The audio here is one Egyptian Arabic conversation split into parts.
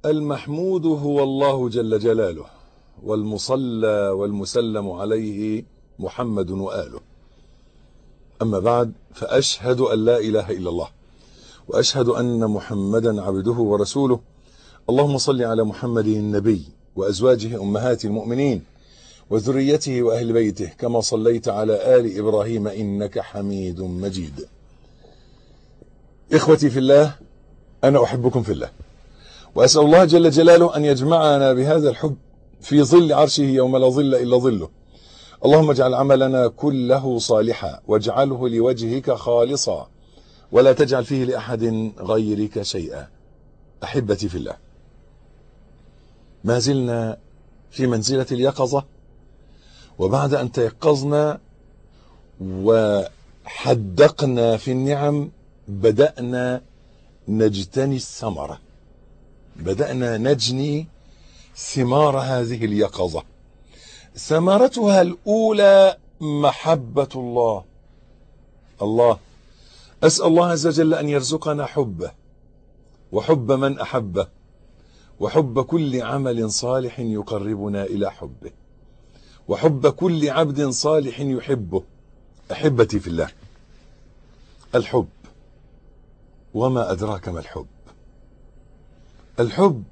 المحمود هو الله جل جلاله والمصلى والمسلم عليه محمد وآله أما بعد فأشهد أن لا إله إلا الله وأشهد أن محمدا عبده ورسوله اللهم صل على محمد النبي وأزواجه أمهات المؤمنين وذريته وأهل بيته كما صليت على آل إبراهيم إنك حميد مجيد إخوتي في الله أنا أحبكم في الله وأسأل الله جل جلاله أن يجمعنا بهذا الحب في ظل عرشه يوم لا ظل إلا ظله اللهم اجعل عملنا كله صالحا واجعله لوجهك خالصا ولا تجعل فيه لأحد غيرك شيئا أحبتي في الله ما زلنا في منزلة اليقظة وبعد أن تيقظنا وحدقنا في النعم بدأنا نجتني الثمرة بدأنا نجني ثمار هذه اليقظة ثمرتها الأولى محبة الله الله أسأل الله عز وجل أن يرزقنا حبه وحب من أحبه وحب كل عمل صالح يقربنا إلى حبه وحب كل عبد صالح يحبه أحبتي في الله الحب وما أدراك ما الحب الحب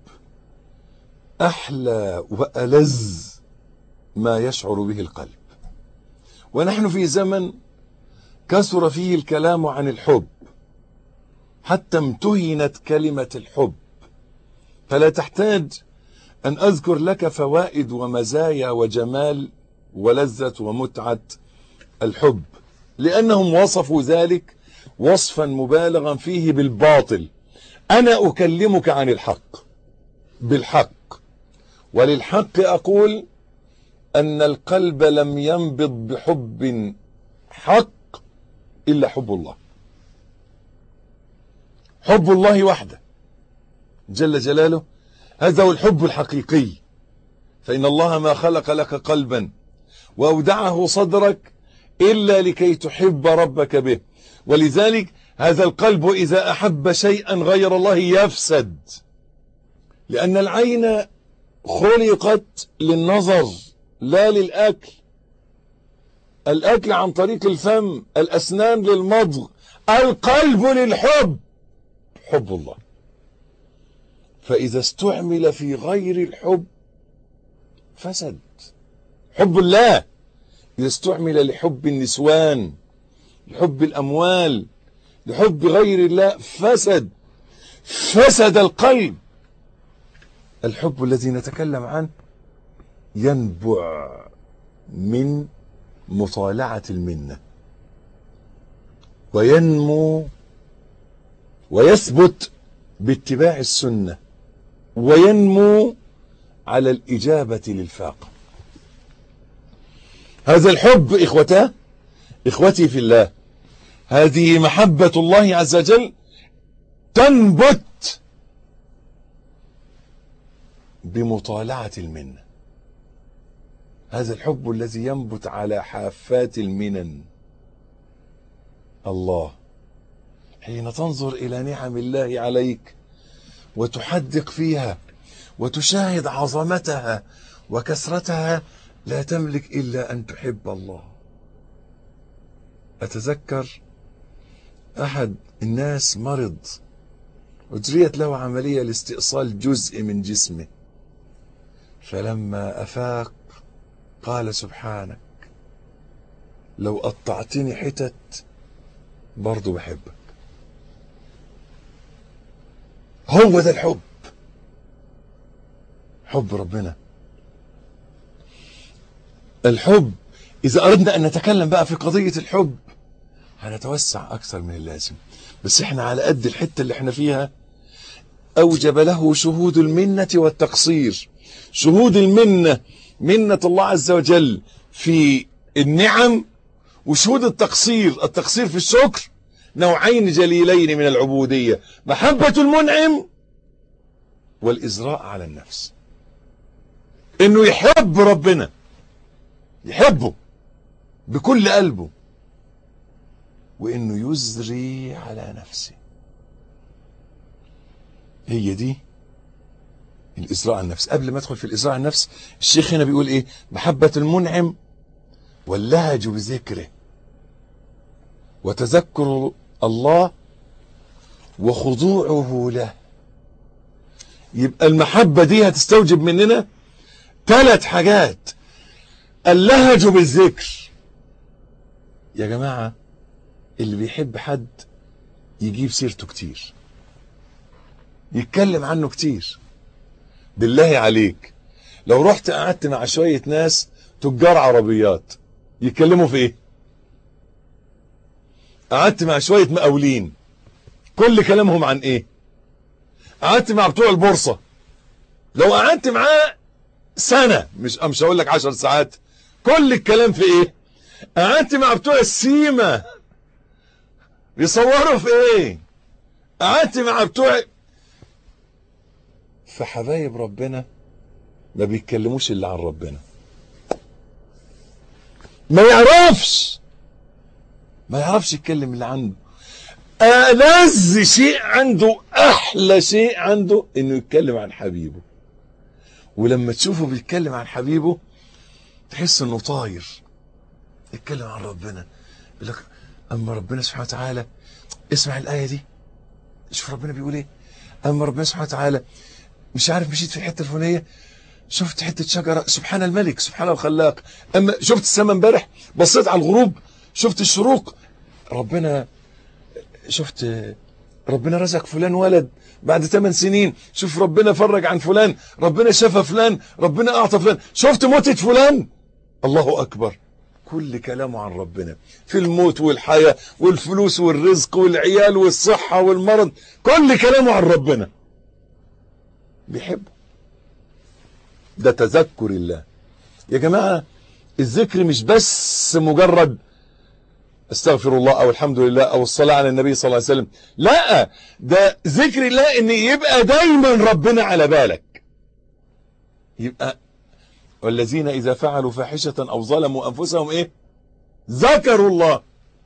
أحلى وألذ ما يشعر به القلب ونحن في زمن كثر فيه الكلام عن الحب حتى امتهنت كلمة الحب فلا تحتاج أن أذكر لك فوائد ومزايا وجمال ولذة ومتعة الحب لأنهم وصفوا ذلك وصفا مبالغا فيه بالباطل أنا أكلمك عن الحق بالحق وللحق أقول أن القلب لم ينبض بحب حق إلا حب الله حب الله وحده جل جلاله هذا هو الحب الحقيقي فإن الله ما خلق لك قلبا وأودعه صدرك إلا لكي تحب ربك به ولذلك هذا القلب إذا أحب شيئا غير الله يفسد لأن العين خلقت للنظر لا للأكل الأكل عن طريق الفم الأسنان للمضغ القلب للحب حب الله فإذا استعمل في غير الحب فسد حب الله إذا استعمل لحب النسوان لحب الأموال لحب غير الله فسد فسد القلب الحب الذي نتكلم عنه ينبع من مطالعة المنة وينمو ويثبت باتباع السنة وينمو على الإجابة للفاقة هذا الحب إخوته إخوتي في الله هذه محبة الله عز وجل تنبت بمطالعة المنة هذا الحب الذي ينبت على حافات المنن الله حين تنظر إلى نعم الله عليك وتحدق فيها وتشاهد عظمتها وكثرتها لا تملك إلا أن تحب الله أتذكر أحد الناس مرض أجريت له عملية لاستئصال جزء من جسمه فلما أفاق قال سبحانك لو قطعتني حتت برضو بحبك هو ده الحب حب ربنا الحب إذا أردنا أن نتكلم بقى في قضية الحب هنتوسع أكثر من اللازم بس إحنا على قد الحتة اللي إحنا فيها أوجب له شهود المنة والتقصير شهود المنة منة الله عز وجل في النعم وشهود التقصير التقصير في الشكر نوعين جليلين من العبودية محبة المنعم والإزراء على النفس إنه يحب ربنا يحبه بكل قلبه وإنه يزري على نفسه هي دي الإسراء عن النفس قبل ما أدخل في الإسراء عن النفس الشيخ هنا بيقول إيه محبة المنعم واللهج بذكره وتذكر الله وخضوعه له يبقى المحبة دي هتستوجب مننا ثلاث حاجات اللهج بالذكر يا جماعة اللي بيحب حد يجيب سيرته كتير يتكلم عنه كتير بالله عليك لو رحت قعدت مع شوية ناس تجار عربيات يتكلموا في ايه قعدت مع شوية مقاولين كل كلامهم عن ايه قعدت مع بتوع البورصة لو قعدت معاه سنة مش مش هقول لك عشر ساعات كل الكلام في ايه قعدت مع بتوع السيما بيصوروا في ايه قعدت مع بتوع فحبايب ربنا ما بيتكلموش الا عن ربنا ما يعرفش ما يعرفش يتكلم اللي عنده ألذ شيء عنده أحلى شيء عنده إنه يتكلم عن حبيبه ولما تشوفه بيتكلم عن حبيبه تحس إنه طاير يتكلم عن ربنا يقول لك أما ربنا سبحانه وتعالى اسمع الآية دي شوف ربنا بيقول إيه أما ربنا سبحانه وتعالى مش عارف مشيت في الحتة الفلانية شفت حتة شجرة سبحان الملك سبحان الخلاق أما شفت السماء امبارح بصيت على الغروب شفت الشروق ربنا شفت ربنا رزق فلان ولد بعد 8 سنين شوف ربنا فرج عن فلان ربنا شفى فلان ربنا أعطى فلان شفت موتة فلان الله أكبر كل كلامه عن ربنا في الموت والحياة والفلوس والرزق والعيال والصحة والمرض كل كلامه عن ربنا بيحبه ده تذكر الله يا جماعة الذكر مش بس مجرد استغفر الله او الحمد لله او الصلاة على النبي صلى الله عليه وسلم لا ده ذكر الله ان يبقى دايما ربنا على بالك يبقى والذين اذا فعلوا فاحشة او ظلموا انفسهم ايه ذكروا الله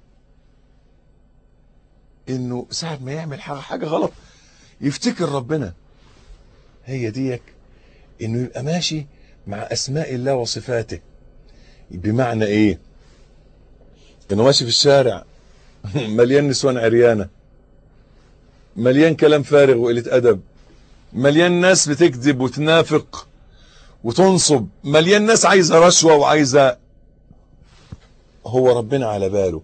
انه ساعة ما يعمل حاجة غلط يفتكر ربنا هي ديك انه يبقى ماشي مع اسماء الله وصفاته بمعنى ايه انه ماشي في الشارع مليان نسوان عريانة مليان كلام فارغ وقلة ادب مليان ناس بتكذب وتنافق وتنصب مليان ناس عايزة رشوة وعايزة هو ربنا على باله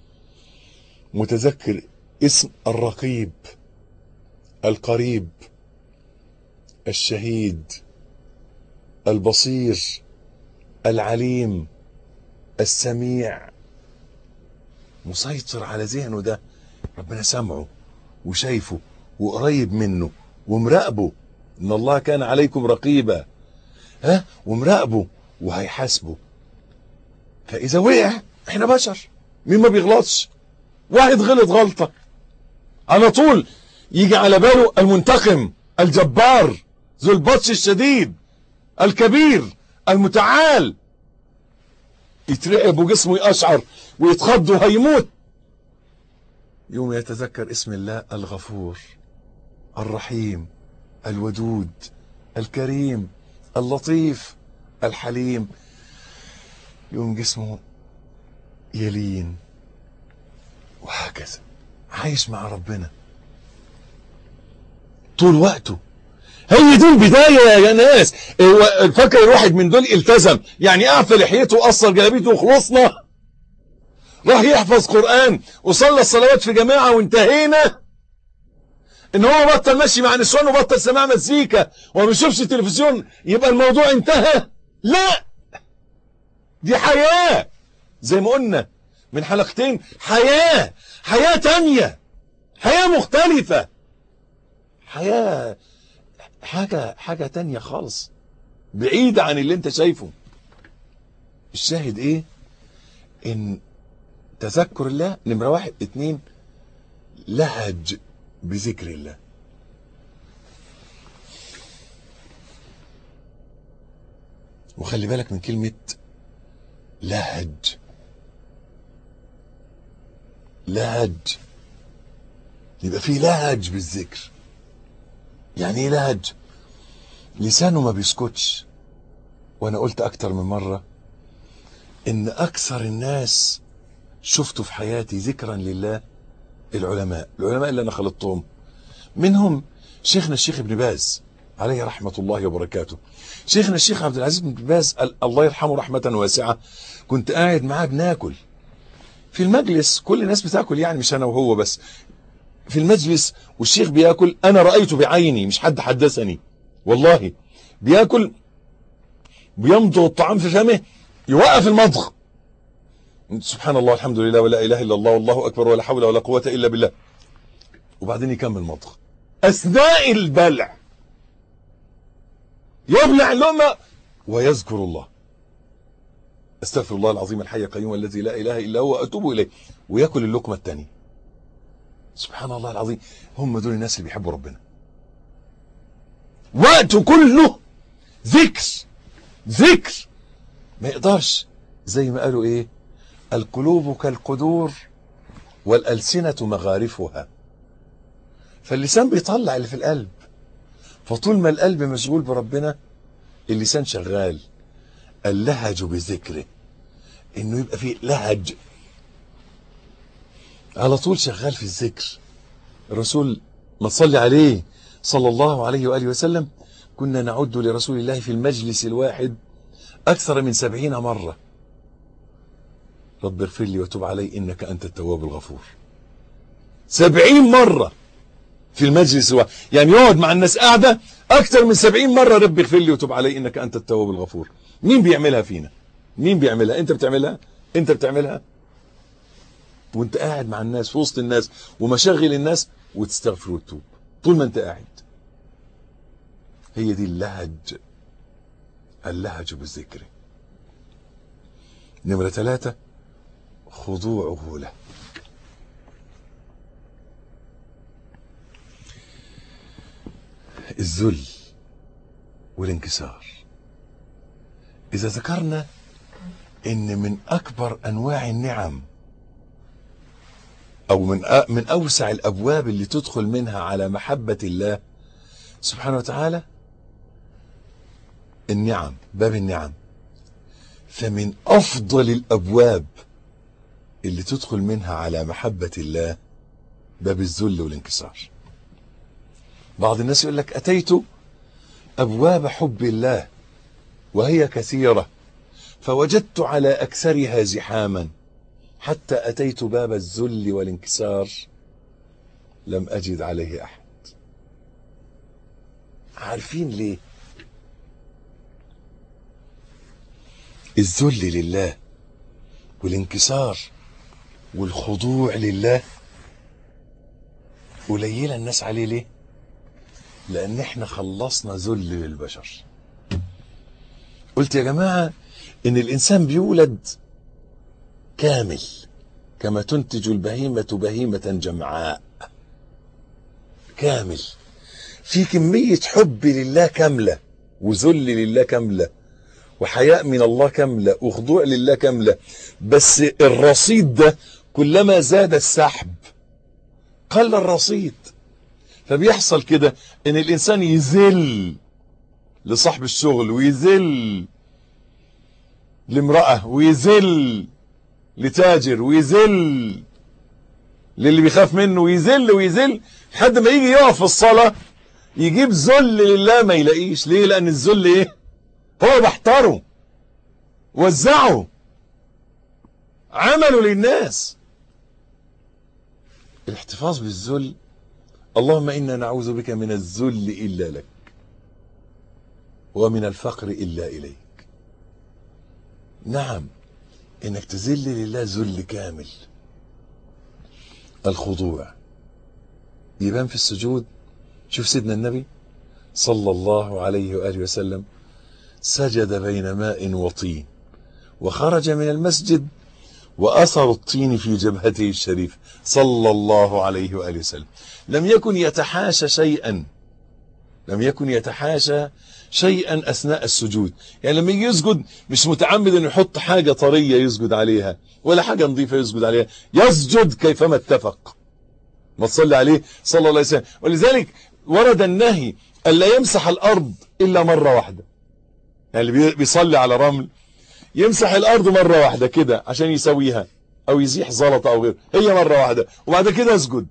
متذكر اسم الرقيب القريب الشهيد البصير العليم السميع مسيطر على ذهنه ده ربنا سمعه وشايفه وقريب منه ومراقبه ان الله كان عليكم رقيبا ها ومراقبه وهيحاسبه فاذا وقع احنا بشر مين ما بيغلطش واحد غلط غلطه على طول يجي على باله المنتقم الجبار ذو البطش الشديد الكبير المتعال يترعب وجسمه يقشعر ويتخض وهيموت يوم يتذكر اسم الله الغفور الرحيم الودود الكريم اللطيف الحليم يوم جسمه يلين وهكذا عايش مع ربنا طول وقته هي دي البداية يا ناس فاكر الواحد من دول التزم يعني اعفى لحيته وقصر جلابيته وخلصنا راح يحفظ قرآن وصلى الصلوات في جماعة وانتهينا ان هو بطل ماشي مع نسوان وبطل سماع مزيكا وما بيشوفش تلفزيون يبقى الموضوع انتهى لا دي حياة زي ما قلنا من حلقتين حياة حياة تانية حياة مختلفة حياة حاجة حاجة تانية خالص بعيدة عن اللي انت شايفه الشاهد ايه ان تذكر الله نمرة واحد اتنين لهج بذكر الله وخلي بالك من كلمة لهج لهج يبقى في لهج بالذكر يعني ايه لهج لسانه ما بيسكتش وانا قلت اكتر من مرة ان اكثر الناس شفته في حياتي ذكرا لله العلماء العلماء اللي انا خلطتهم منهم شيخنا الشيخ ابن باز عليه رحمة الله وبركاته شيخنا الشيخ عبد العزيز بن باز الله يرحمه رحمة واسعة كنت قاعد معاه بناكل في المجلس كل الناس بتاكل يعني مش انا وهو بس في المجلس والشيخ بياكل انا رأيته بعيني مش حد حدثني والله بياكل بيمضغ الطعام في فمه يوقف المضغ سبحان الله الحمد لله ولا اله الا الله والله اكبر ولا حول ولا قوة الا بالله وبعدين يكمل مضغ اثناء البلع يبلع اللقمة ويذكر الله استغفر الله العظيم الحي القيوم الذي لا اله الا هو اتوب اليه وياكل اللقمة الثانية سبحان الله العظيم هم دول الناس اللي بيحبوا ربنا وقته كله ذكر ذكر ما يقدرش زي ما قالوا ايه القلوب كالقدور والألسنة مغارفها فاللسان بيطلع اللي في القلب فطول ما القلب مشغول بربنا اللسان شغال اللهج بذكره انه يبقى فيه لهج على طول شغال في الذكر الرسول ما تصلي عليه صلى الله عليه وآله وسلم كنا نعد لرسول الله في المجلس الواحد أكثر من سبعين مرة رب اغفر لي وتب علي إنك أنت التواب الغفور سبعين مرة في المجلس الواحد يعني يقعد مع الناس قاعدة أكثر من سبعين مرة رب اغفر لي وتب علي إنك أنت التواب الغفور مين بيعملها فينا مين بيعملها أنت بتعملها أنت بتعملها وانت قاعد مع الناس في وسط الناس ومشغل الناس وتستغفر وتتوب طول ما انت قاعد هي دي اللهج اللهج بالذكر نمرة ثلاثة خضوعه له الذل والانكسار إذا ذكرنا إن من أكبر أنواع النعم أو من من أوسع الأبواب اللي تدخل منها على محبة الله سبحانه وتعالى النعم باب النعم فمن أفضل الأبواب اللي تدخل منها على محبة الله باب الذل والانكسار بعض الناس يقول لك أتيت أبواب حب الله وهي كثيرة فوجدت على أكثرها زحاما حتى أتيت باب الذل والانكسار لم أجد عليه أحد عارفين ليه الذل لله والانكسار والخضوع لله قليلة الناس عليه ليه لأن احنا خلصنا ذل للبشر قلت يا جماعة إن الإنسان بيولد كامل كما تنتج البهيمة بهيمة جمعاء كامل في كمية حب لله كاملة وذل لله كاملة وحياء من الله كاملة وخضوع لله كاملة بس الرصيد ده كلما زاد السحب قل الرصيد فبيحصل كده ان الانسان يذل لصاحب الشغل ويذل لامرأة ويذل لتاجر ويذل للي بيخاف منه ويذل ويذل لحد ما يجي يقف في الصلاة يجيب ذل لله ما يلاقيش ليه لأن الذل ايه هو بحتره وزعه عمله للناس الاحتفاظ بالذل اللهم إنا نعوذ بك من الذل إلا لك ومن الفقر إلا إليك نعم انك تذل لله ذل كامل الخضوع يبان في السجود شوف سيدنا النبي صلى الله عليه وآله وسلم سجد بين ماء وطين وخرج من المسجد وأثر الطين في جبهته الشريف صلى الله عليه وآله وسلم لم يكن يتحاشى شيئا لم يكن يتحاشى شيئا أثناء السجود يعني لما يجي يسجد مش متعمد أنه يحط حاجة طرية يسجد عليها ولا حاجة نظيفة يسجد عليها يسجد كيفما اتفق ما تصلي عليه صلى الله عليه وسلم ولذلك ورد النهي ألا يمسح الأرض إلا مرة واحدة يعني اللي بيصلي على رمل يمسح الأرض مرة واحدة كده عشان يسويها أو يزيح زلطة أو غيره هي مرة واحدة وبعد كده اسجد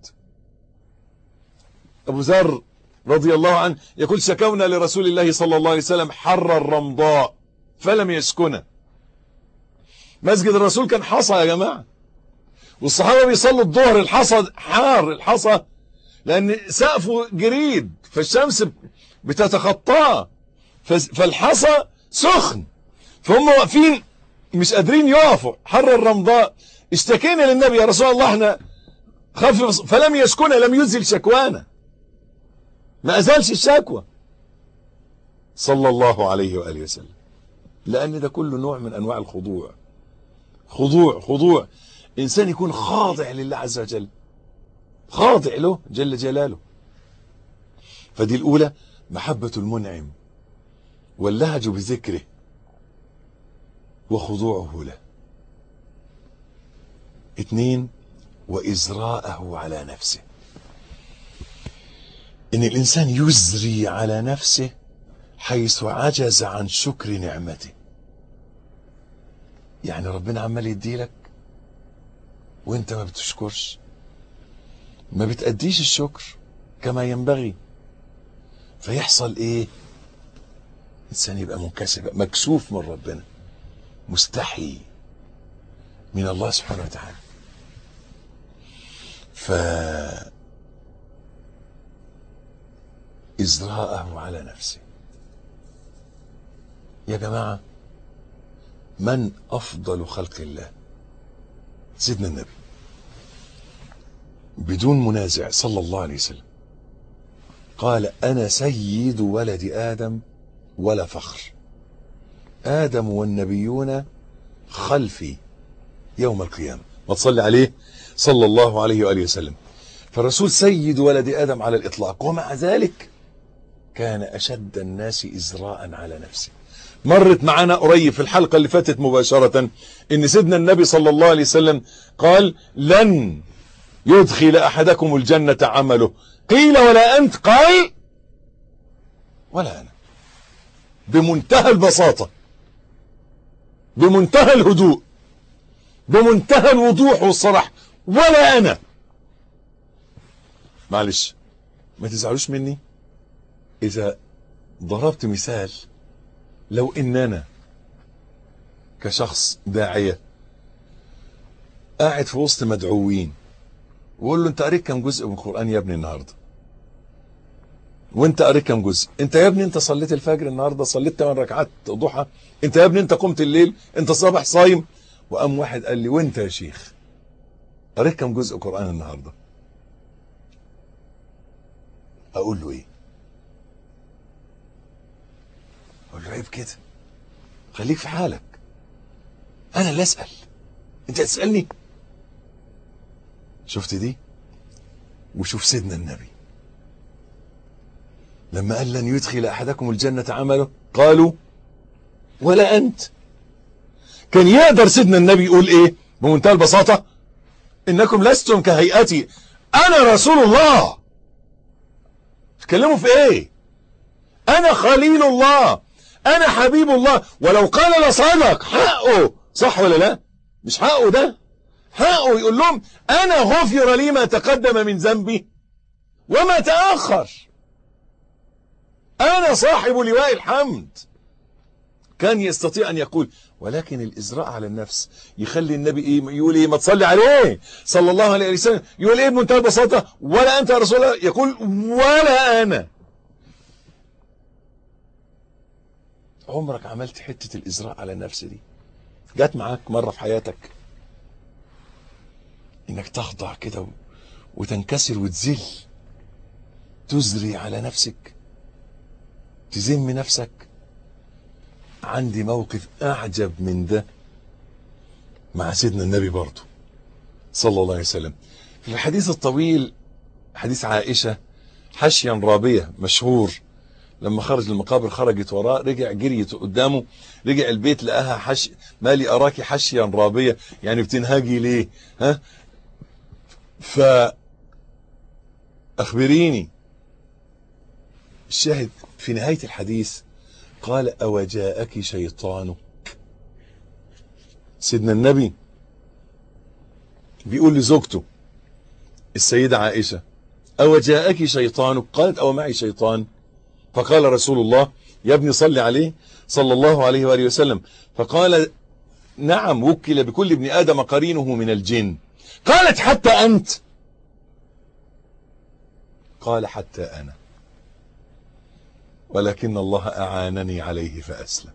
أبو ذر رضي الله عنه يقول شكونا لرسول الله صلى الله عليه وسلم حر الرمضاء فلم يسكنه مسجد الرسول كان حصى يا جماعة والصحابة بيصلوا الظهر الحصى حار الحصى لأن سقفه جريد فالشمس بتتخطاه فالحصى سخن فهم واقفين مش قادرين يقفوا حر الرمضاء اشتكينا للنبي يا رسول الله احنا خفف فلم يسكن لم يزل شكوانا ما أزالش الشكوى صلى الله عليه وآله وسلم لأن ده كله نوع من أنواع الخضوع خضوع خضوع إنسان يكون خاضع لله عز وجل خاضع له جل جلاله فدي الأولى محبة المنعم واللهج بذكره وخضوعه له اثنين وإزراءه على نفسه إن الإنسان يزري على نفسه حيث عجز عن شكر نعمته يعني ربنا عمال يديلك وانت ما بتشكرش ما بتأديش الشكر كما ينبغي فيحصل ايه انسان يبقى منكسب مكسوف من ربنا مستحي من الله سبحانه وتعالى ف إزراءه على نفسه يا جماعة من أفضل خلق الله سيدنا النبي بدون منازع صلى الله عليه وسلم قال أنا سيد ولد آدم ولا فخر آدم والنبيون خلفي يوم القيامة ما تصلي عليه صلى الله عليه وآله وسلم فالرسول سيد ولد آدم على الإطلاق ومع ذلك كان أشد الناس إزراء على نفسه مرت معنا قريب في الحلقة اللي فاتت مباشرة إن سيدنا النبي صلى الله عليه وسلم قال لن يدخل أحدكم الجنة عمله قيل ولا أنت قال ولا أنا بمنتهى البساطة بمنتهى الهدوء بمنتهى الوضوح والصراحة ولا أنا معلش ما تزعلوش مني إذا ضربت مثال لو إننا كشخص داعية قاعد في وسط مدعوين وقول له انت قريت كم جزء من القرآن يا ابني النهاردة وانت قريت كم جزء انت يا ابني انت صليت الفجر النهاردة صليت 8 ركعات ضحى انت يا ابني انت قمت الليل انت صباح صايم وقام واحد قال لي وانت يا شيخ قريت كم جزء قرآن النهاردة اقول له ايه اقول له عيب كده خليك في حالك انا اللي اسال انت تسالني شفت دي وشوف سيدنا النبي لما قال لن يدخل احدكم الجنه عمله قالوا ولا انت كان يقدر سيدنا النبي يقول ايه بمنتهى البساطه انكم لستم كهيئتي انا رسول الله تكلموا في ايه انا خليل الله انا حبيب الله ولو قال لصدق حقه صح ولا لا مش حقه ده حقه يقول لهم انا غفر لي ما تقدم من ذنبي وما تاخر انا صاحب لواء الحمد كان يستطيع ان يقول ولكن الازراء على النفس يخلي النبي ايه يقول ايه ما تصلي عليه صلى الله عليه وسلم يقول ايه بمنتهى البساطه ولا انت يا رسول الله يقول ولا انا عمرك عملت حته الازراء على النفس دي جت معاك مره في حياتك انك تخضع كده وتنكسر وتذل تزري على نفسك تذم نفسك عندي موقف اعجب من ده مع سيدنا النبي برضه صلى الله عليه وسلم في الحديث الطويل حديث عائشة حشيا رابية مشهور لما خرج المقابر خرجت وراه رجع جريت قدامه رجع البيت لقاها حش مالي أراك حشيا رابية يعني بتنهاجي ليه ها ف أخبريني الشاهد في نهاية الحديث قال أوجاءك شيطانك سيدنا النبي بيقول لزوجته السيدة عائشة أو جاءك شيطانك قالت أو معي شيطان فقال رسول الله يا ابني صل عليه صلى الله عليه وآله وسلم فقال نعم وكل بكل ابن آدم قرينه من الجن قالت حتى أنت قال حتى أنا ولكن الله أعانني عليه فأسلم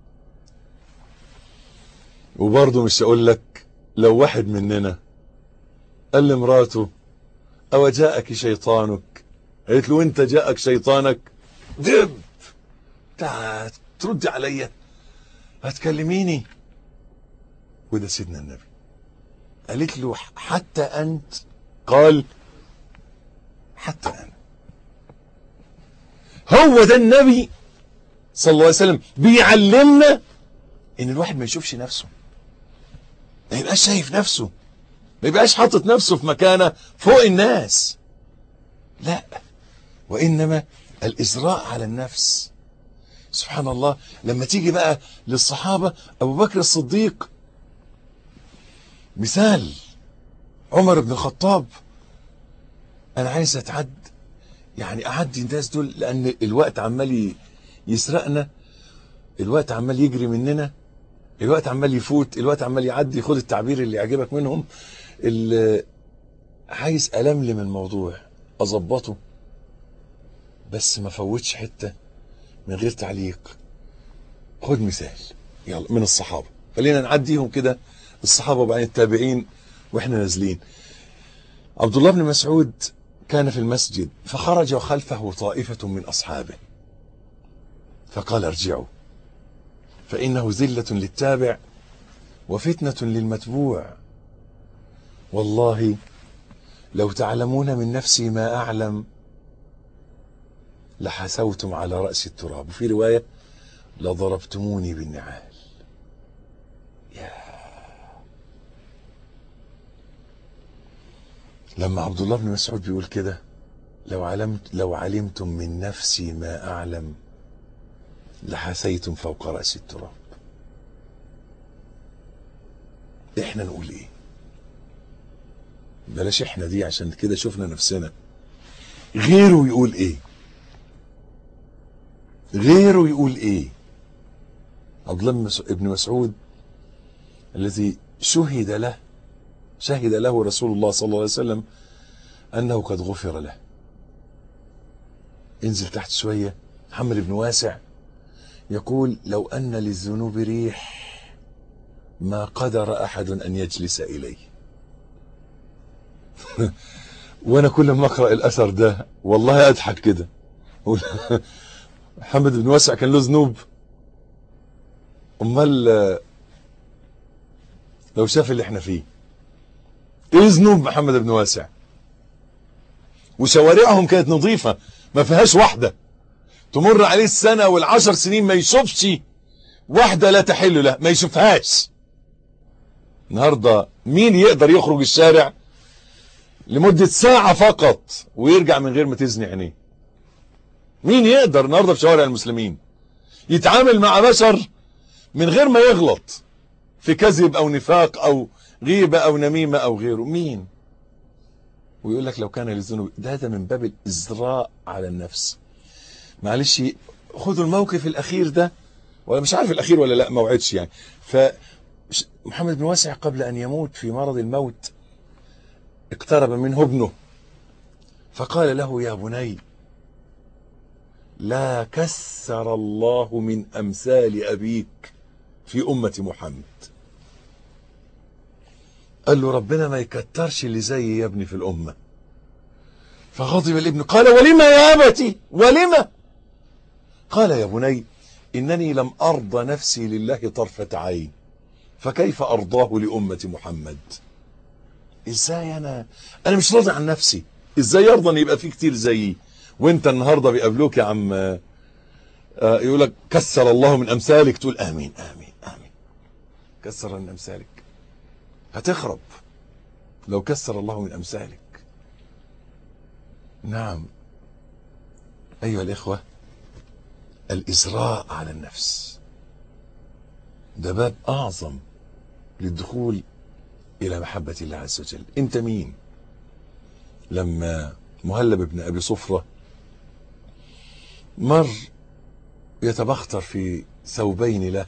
وبرضه مش أقول لك لو واحد مننا قال لمراته أو جاءك شيطانك قالت له انت جاءك شيطانك دب تعال تردي عليا هتكلميني وده سيدنا النبي قالت له حتى أنت قال حتى أنا هو ده النبي صلى الله عليه وسلم بيعلمنا ان الواحد ما يشوفش نفسه ما يبقاش شايف نفسه ما يبقاش حاطط نفسه في مكانه فوق الناس لا وإنما الإزراء على النفس سبحان الله لما تيجي بقى للصحابة أبو بكر الصديق مثال عمر بن الخطاب أنا عايز أتعد يعني أعدي الناس دول لأن الوقت عمال يسرقنا الوقت عمال يجري مننا الوقت عمال يفوت الوقت عمال يعدي خد التعبير اللي يعجبك منهم اللي عايز ألملم الموضوع أظبطه بس ما فوتش حتة من غير تعليق خد مثال يلا من الصحابة خلينا نعديهم كده الصحابة وبعدين التابعين واحنا نازلين عبد الله بن مسعود كان في المسجد فخرج خلفه طائفة من أصحابه فقال ارجعوا فإنه زلة للتابع وفتنة للمتبوع والله لو تعلمون من نفسي ما أعلم لحسوتم على رأس التراب وفي رواية لضربتموني بالنعال يا لما عبد الله بن مسعود بيقول كده لو علمت لو علمتم من نفسي ما أعلم لحسيتم فوق رأس التراب احنا نقول ايه بلاش احنا دي عشان كده شفنا نفسنا غيره يقول ايه غيره يقول ايه عبد الله بن مسعود الذي شهد له شهد له رسول الله صلى الله عليه وسلم انه قد غفر له انزل تحت شويه محمد بن واسع يقول لو ان للذنوب ريح ما قدر احد ان يجلس اليه وانا كل ما اقرا الاثر ده والله اضحك كده محمد بن واسع كان له ذنوب امال لو شاف اللي احنا فيه ايه ذنوب محمد بن واسع وشوارعهم كانت نظيفه ما فيهاش واحده تمر عليه السنه والعشر سنين ما يشوفش واحده لا تحل له ما يشوفهاش النهارده مين يقدر يخرج الشارع لمدة ساعة فقط ويرجع من غير ما تزني عينيه مين يقدر النهاردة في شوارع المسلمين يتعامل مع بشر من غير ما يغلط في كذب او نفاق او غيبة او نميمة او غيره مين ويقول لك لو كان للذنوب ده ده من باب الازراء على النفس معلش خدوا الموقف الاخير ده ولا مش عارف الاخير ولا لا ما وعدش يعني ف محمد بن واسع قبل ان يموت في مرض الموت اقترب منه ابنه فقال له يا بني لا كسر الله من امثال ابيك في امه محمد قال له ربنا ما يكترش اللي زي يا ابني في الامه فغضب الابن قال ولما يا ابتي ولما قال يا بني انني لم ارضى نفسي لله طرفه عين فكيف ارضاه لامه محمد ازاي انا انا مش راضي عن نفسي ازاي يرضى ان يبقى في كتير زيي وانت النهارده بيقابلوك يا عم آه يقول لك كسر الله من امثالك تقول امين امين امين كسر من امثالك هتخرب لو كسر الله من امثالك نعم أيها الإخوة الإسراء على النفس ده باب أعظم للدخول إلى محبة الله عز وجل أنت مين لما مهلب بن أبي صفرة مر يتبختر في ثوبين له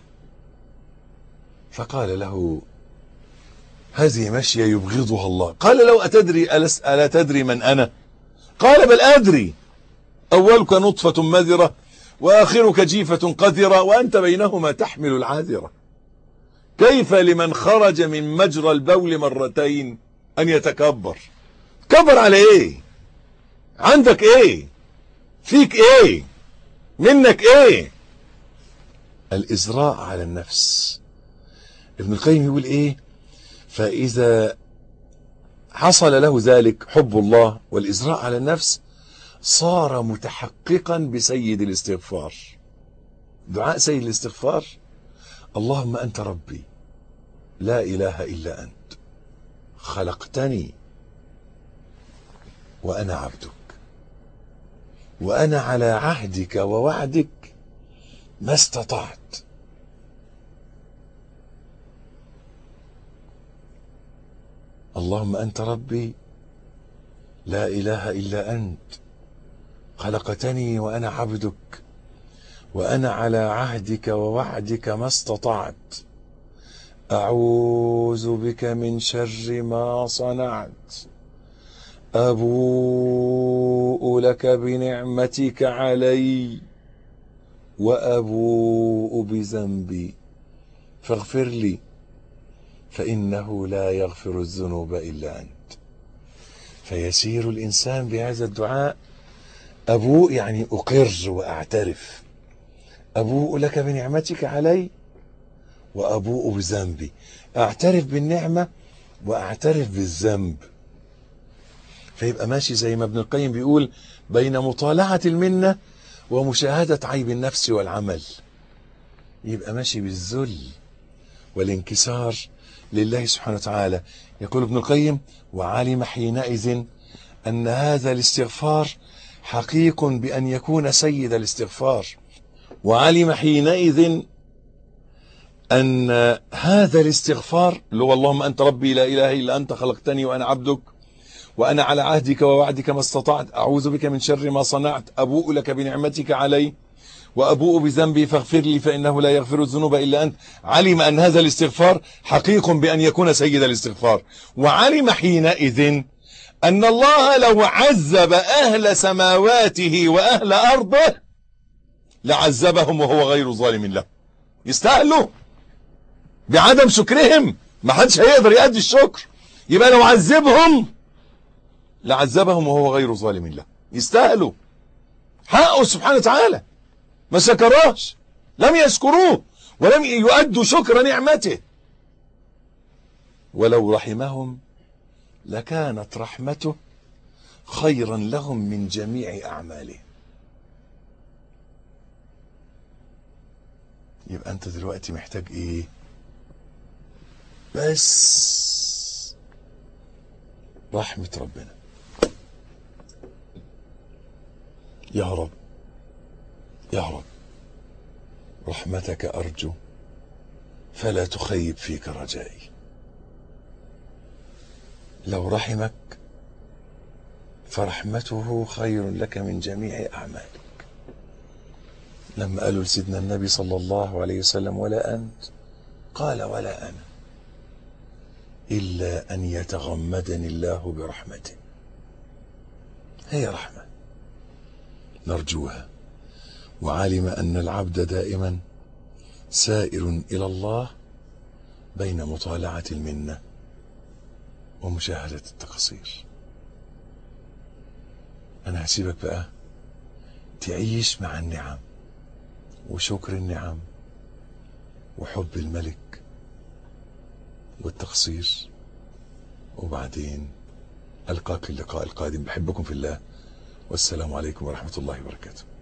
فقال له هذه مشية يبغضها الله قال لو أتدري ألس ألا تدري من أنا قال بل أدري أولك نطفة مذرة وآخرك جيفة قذرة وأنت بينهما تحمل العاذرة كيف لمن خرج من مجرى البول مرتين أن يتكبر كبر على إيه عندك إيه فيك إيه منك إيه الإزراء على النفس ابن القيم يقول إيه فإذا حصل له ذلك حب الله والإزراء على النفس صار متحققا بسيد الاستغفار دعاء سيد الاستغفار اللهم أنت ربي لا إله إلا أنت خلقتني وأنا عبدك وأنا على عهدك ووعدك ما استطعت اللهم أنت ربي لا إله إلا أنت خلقتني وأنا عبدك وأنا على عهدك ووعدك ما استطعت أعوذ بك من شر ما صنعت أبوء لك بنعمتك علي وأبوء بذنبي فاغفر لي فإنه لا يغفر الذنوب إلا أنت فيسير الإنسان بهذا الدعاء أبوء يعني أقر وأعترف أبوء لك بنعمتك علي وأبوء بذنبي أعترف بالنعمة وأعترف بالذنب فيبقى ماشي زي ما ابن القيم بيقول بين مطالعة المنة ومشاهدة عيب النفس والعمل يبقى ماشي بالذل والانكسار لله سبحانه وتعالى يقول ابن القيم وعلم حينئذ أن هذا الاستغفار حقيق بأن يكون سيد الاستغفار وعلم حينئذ أن هذا الاستغفار اللي هو اللهم أنت ربي لا إله إلا أنت خلقتني وأنا عبدك وأنا على عهدك ووعدك ما استطعت أعوذ بك من شر ما صنعت أبوء لك بنعمتك علي وأبوء بذنبي فاغفر لي فإنه لا يغفر الذنوب إلا أنت علم أن هذا الاستغفار حقيق بأن يكون سيد الاستغفار وعلم حينئذ أن الله لو عذب أهل سماواته وأهل أرضه لعذبهم وهو غير ظالم له يستاهلوا بعدم شكرهم ما حدش هيقدر يأدي الشكر يبقى لو عذبهم لعذبهم وهو غير ظالم له يستاهلوا حقه سبحانه وتعالى ما شكراش لم يشكروه ولم يؤدوا شكر نعمته ولو رحمهم لكانت رحمته خيرا لهم من جميع أعمالهم يبقى أنت دلوقتي محتاج إيه بس رحمة ربنا يا رب يا رب رحمتك أرجو فلا تخيب فيك رجائي لو رحمك فرحمته خير لك من جميع أعمالك لما قالوا لسيدنا النبي صلى الله عليه وسلم ولا أنت قال ولا أنا إلا أن يتغمدني الله برحمته هي رحمة نرجوها وعلم أن العبد دائما سائر إلى الله بين مطالعة المنة ومشاهدة التقصير أنا هسيبك بقى تعيش مع النعم وشكر النعم وحب الملك والتقصير وبعدين ألقاك اللقاء القادم بحبكم في الله والسلام عليكم ورحمة الله وبركاته